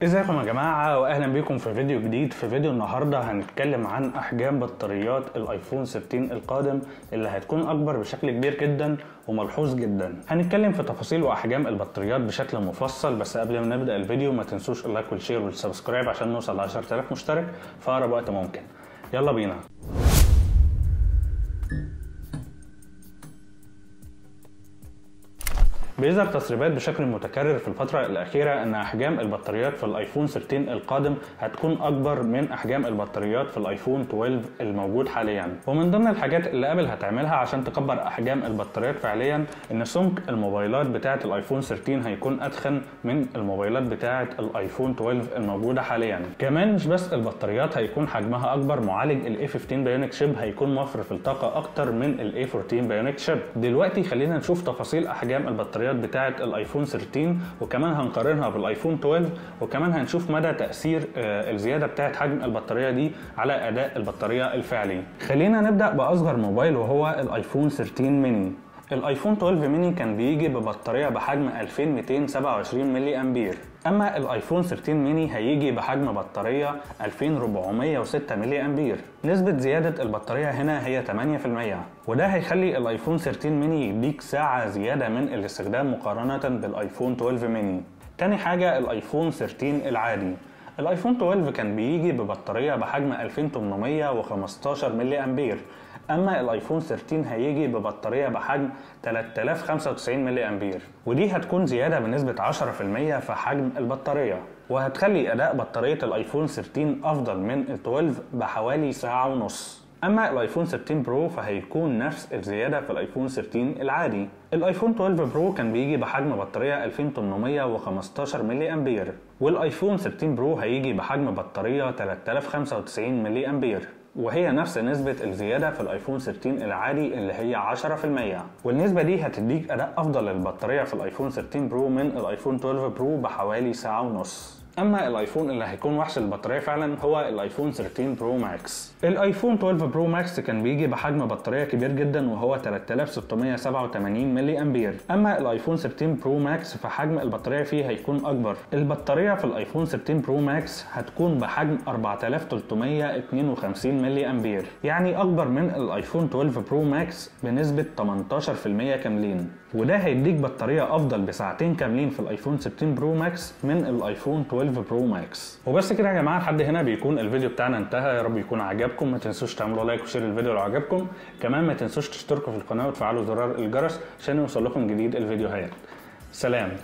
ازيكم يا جماعة واهلا بيكم في فيديو جديد في فيديو النهاردة هنتكلم عن احجام بطاريات الايفون 16 القادم اللي هتكون اكبر بشكل كبير جدا وملحوظ جدا هنتكلم في تفاصيل واحجام البطاريات بشكل مفصل بس قبل ما نبدأ الفيديو ما تنسوش اللايك والشير والسبسكرايب عشان نوصل ل 10000 مشترك في اقرب وقت ممكن يلا بينا بيظهر تسريبات بشكل متكرر في الفترة الأخيرة أن أحجام البطاريات في الآيفون 16 القادم هتكون أكبر من أحجام البطاريات في الآيفون 12 الموجود حاليا ومن ضمن الحاجات اللي أبل هتعملها عشان تكبر أحجام البطاريات فعليا إن سمك الموبايلات بتاعة الآيفون 13 هيكون أدخن من الموبايلات بتاعة الآيفون 12 الموجودة حاليا كمان مش بس البطاريات هيكون حجمها أكبر معالج ال A15 بايونيك شيب هيكون موفر في الطاقة أكتر من ال A14 بايونيك شيب دلوقتي خلينا نشوف تفاصيل أحجام البطاريات البطاريات بتاعه الايفون 13 وكمان هنقارنها بالايفون 12 وكمان هنشوف مدى تاثير الزياده بتاعه حجم البطاريه دي على اداء البطاريه الفعلي خلينا نبدا باصغر موبايل وهو الايفون 13 ميني الايفون 12 ميني كان بيجي ببطاريه بحجم 2227 ملي امبير اما الايفون 13 ميني هيجي بحجم بطاريه 2406 ملي امبير نسبه زياده البطاريه هنا هي 8% وده هيخلي الايفون 13 ميني يديك ساعه زياده من الاستخدام مقارنه بالايفون 12 ميني تاني حاجه الايفون 13 العادي الايفون 12 كان بيجي ببطاريه بحجم 2815 ملي امبير اما الايفون 13 هيجي ببطاريه بحجم 3095 ملي امبير ودي هتكون زياده بنسبه 10% في حجم البطاريه وهتخلي اداء بطاريه الايفون 13 افضل من ال 12 بحوالي ساعه ونص اما الايفون 13 برو فهيكون نفس الزياده في الايفون 13 العادي الايفون 12 برو كان بيجي بحجم بطاريه 2815 ملي امبير والايفون 13 برو هيجي بحجم بطاريه 3095 ملي امبير وهي نفس نسبة الزيادة في الايفون 13 العادي اللي هي 10% والنسبة دي هتديك اداء افضل للبطارية في الايفون 13 برو من الايفون 12 برو بحوالي ساعة ونص اما الايفون اللي هيكون وحش البطاريه فعلا هو الايفون 13 برو ماكس الايفون 12 برو ماكس كان بيجي بحجم بطاريه كبير جدا وهو 3687 ملي امبير اما الايفون 13 برو ماكس فحجم البطاريه فيه هيكون اكبر البطاريه في الايفون 13 برو ماكس هتكون بحجم 4352 ملي امبير يعني اكبر من الايفون 12 برو ماكس بنسبه 18% كاملين وده هيديك بطاريه افضل بساعتين كاملين في الايفون 16 برو ماكس من الايفون 12 12 برو ماكس وبس كده يا جماعه لحد هنا بيكون الفيديو بتاعنا انتهى يا رب يكون عجبكم ما تنسوش تعملوا لايك وشير الفيديو لو عجبكم كمان ما تنسوش تشتركوا في القناه وتفعلوا زرار الجرس عشان يوصل لكم جديد الفيديوهات سلام